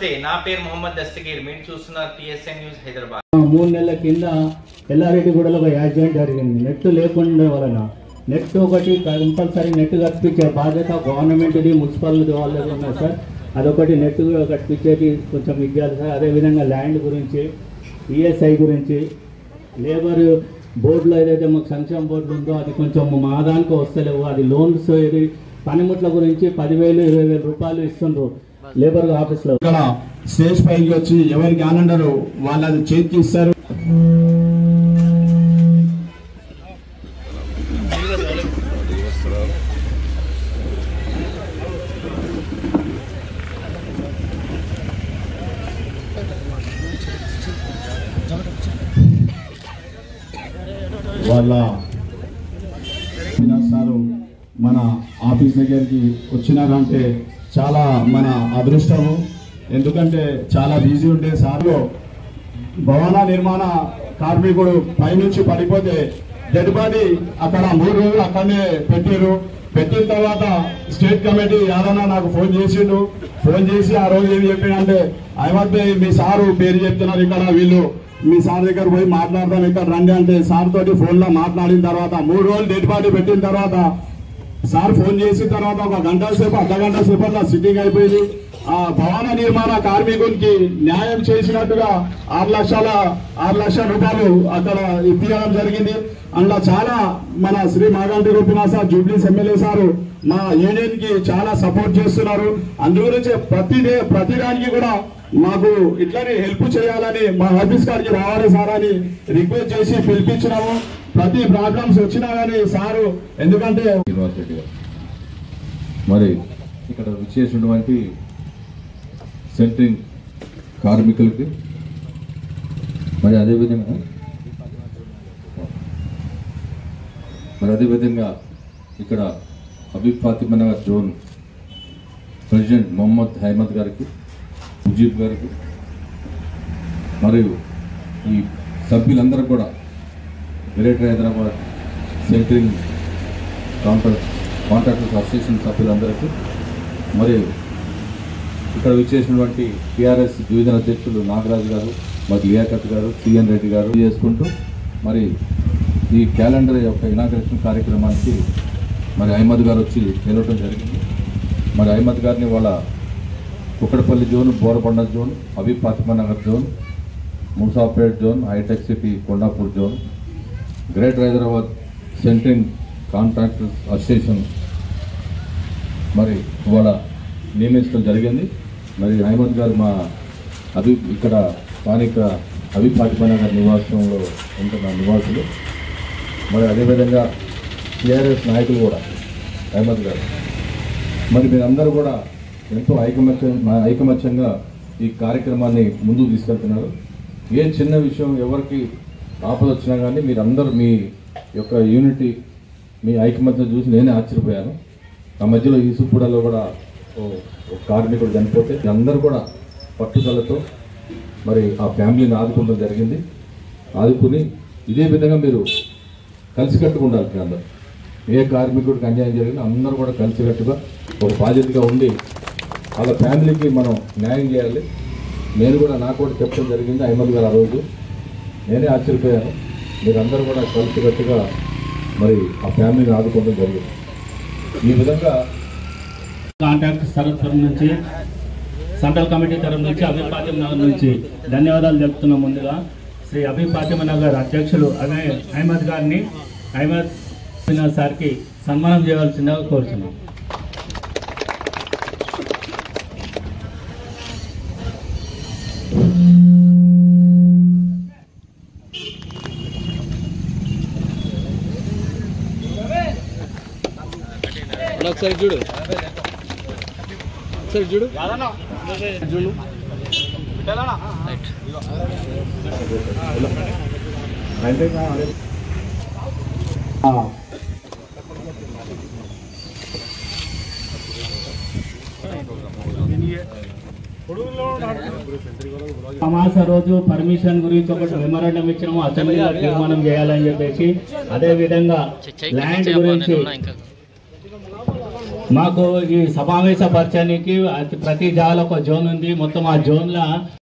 నమస్తే నా పేరు మొహమ్మద్ దస్తగీర్ మీరు చూస్తున్నారు టిఎస్ఎన్ న్యూస్ హైదరాబాద్ మూడు నెలల కింద ఎల్లారెడ్డిగూడలో ఒక యాక్సిడెంట్ జరిగింది నెట్ లేకుండా వలన నెట్ ఒకటి కంపల్సరీ నెట్ కట్టించే బాధ్యత గవర్నమెంట్ది మున్సిపాలిటీ వాళ్ళది ఉన్నది సార్ అదొకటి నెట్ కట్టించేది కొంచెం ఇవ్వాలి సార్ అదేవిధంగా ల్యాండ్ గురించి ఈఎస్ఐ గురించి లేబర్ బోర్డులో ఏదైతే మాకు సంక్షేమ బోర్డు ఉందో అది కొంచెం మా దానికి వస్తలేవు అది లోన్స్ ఇది పనిముట్ల గురించి పదివేలు ఇరవై వేల రూపాయలు ఇస్తుండ్రు లేబర్ ఆఫీస్లో ఇక్కడ స్టేజ్ పైకి వచ్చి ఎవరికి ఆనందరు వాళ్ళది చేతికి ఇస్తారు వాళ్ళ వినాయక్ సారు మన ఆఫీస్ దగ్గరికి వచ్చినారంటే చాలా మన అదృష్టము ఎందుకంటే చాలా బిజీ ఉండే సార్లు భవన నిర్మాణ కార్మికుడు పైనుంచి పడిపోతే డెడ్ బాడీ అక్కడ మూడు రోజులు అక్కడనే పెట్టారు పెట్టిన తర్వాత స్టేట్ కమిటీ యాదన్న నాకు ఫోన్ చేసిండు ఫోన్ చేసి ఆ రోజు ఏం చెప్పిండంటే అహ్మద్ భాయ్ మీ సారు పేరు చెప్తున్నారు ఇక్కడ వీళ్ళు మీ సార్ దగ్గర పోయి మాట్లాడదాం ఇక్కడ రండి అంటే సార్ తోటి ఫోన్ లో మాట్లాడిన తర్వాత మూడు రోజులు డెడ్ బాడీ పెట్టిన తర్వాత సార్ ఫోన్ చేసిన తర్వాత ఒక గంట సేపు అర్ధ గంట సేపు అట్లా సిట్టింగ్ అయిపోయింది ఆ భవన నిర్మాణ కార్మికునికి న్యాయం చేసినట్టుగా ఆరు లక్షల ఆరు లక్షల రూపాయలు అక్కడ ఇప్పించడం జరిగింది అందులో చాలా మన శ్రీ మాగంటి రూపినాథ్ సార్ జూబ్లీస్ ఎమ్మెల్యే సారు మా యూనియన్ కి చాలా సపోర్ట్ చేస్తున్నారు అందు గురించి ప్రతి డే ప్రతి దానికి కూడా మాకు ఇట్లనే హెల్ప్ చేయాలని మా ఆఫీస్ కాడికి రావాలి సార్ అని రిక్వెస్ట్ చేసి పిలిపించినాము ప్రతి ప్రాబ్లమ్స్ వచ్చినా కానీ సారు ఎందుకంటే శ్రీనివాస్ రెడ్డి గారు మరి ఇక్కడ విచ్చేసినటువంటి సెంట్రింగ్ కార్మికులకి మరి అదేవిధంగా మరి అదేవిధంగా ఇక్కడ హబీబ్ ఫాతిమనగర్ జోన్ ప్రెసిడెంట్ మొహమ్మద్ హైమద్ గారికి ముజీబ్ గారికి మరియు ఈ సభ్యులందరూ కూడా greater Hyderabad centring contract contractors association సభ్యులందరికీ మరియు ఇక్కడ విచ్చేసినటువంటి టీఆర్ఎస్ డివిజన్ అధ్యక్షులు నాగరాజు గారు మరి లియాకత్ గారు సిఎన్ రెడ్డి గారు చేసుకుంటూ మరి ఈ క్యాలెండర్ యొక్క ఇనాగ్రేషన్ కార్యక్రమానికి మరి అహ్మద్ గారు వచ్చి నిలవడం జరిగింది మరి అహ్మద్ గారిని వాళ్ళ Kukatpally zone Borabanda zone Abi Fathimanagar zone Musapet zone హైటెక్ City Kondapur zone greater Hyderabad centring contractors association మరి ఇవాళ నియమించడం జరిగింది మరి అహ్మద్ గారు మా అభి ఇక్కడ స్థానిక అభి ఫాతిమా గారి నివాసంలో ఉంటున్న నివాసులు మరి అదేవిధంగా టీఆర్ఎస్ నాయకులు కూడా అహ్మద్ గారు మరి మీరందరూ కూడా ఎంతో ఐకమత్యం ఐకమత్యంగా ఈ కార్యక్రమాన్ని ముందుకు తీసుకెళ్తున్నారు ఏ చిన్న విషయం ఎవరికి ఆపద వచ్చినా కానీ మీరందరూ మీ యొక్క యూనిటీ మీ ఐకమత్యం చూసి నేనే ఆశ్చర్యపోయాను ఆ మధ్యలో ఈసుపూడలో కూడా ఓ ఓ కార్మికుడు చనిపోతే అందరూ కూడా పట్టుదలతో మరి ఆ ఫ్యామిలీని ఆదుకోవడం జరిగింది ఆదుకుని ఇదే విధంగా మీరు కలిసికట్టుగా ఉండాలి ఇక్కడ అందరూ ఏ కార్మికుడికి అన్యాయం జరిగినా అందరూ కూడా కలిసికట్టుగా ఒక బాధ్యతగా ఉండి వాళ్ళ ఫ్యామిలీకి మనం న్యాయం చేయాలి నేను కూడా నాకు కూడా చెప్పడం జరిగింది అహ్మద్ గారు ఆ రోజు నేనే ఆశ్చర్యపోయాను మీరందరూ కూడా కలిసికట్టుగా మరి ఆ ఫ్యామిలీని ఆదుకోవడం జరిగింది ఈ విధంగా కాంటాక్ట్ తరఫు నుంచి సెంట్రల్ కమిటీ తరఫు నుంచి అభి ఫాతిమ నగర్ నుంచి ధన్యవాదాలు తెలుపుతున్నాం ముందుగా శ్రీ అభి ఫాతిమ నగర్ అధ్యక్షులు అదే అహ్మద్ గారిని అహ్మద్ వినోద్ సార్కి సన్మానం చేయవలసిందిగా కోరుతున్నాం ఒకసారి చూడు ఒకసారి చూడు చూడు అమాస రోజు పర్మిషన్ గురించి ఒకటి మెమరాండం ఇచ్చినాము అసెంబ్లీలో తీర్మానం చేయాలని చెప్పేసి అదే విధంగా ల్యాండ్ గురించి మాకు ఈ సమావేశపరచడానికి ప్రతి జాగాలో ఒక జోన్ ఉంది మొత్తం ఆ జోన్లో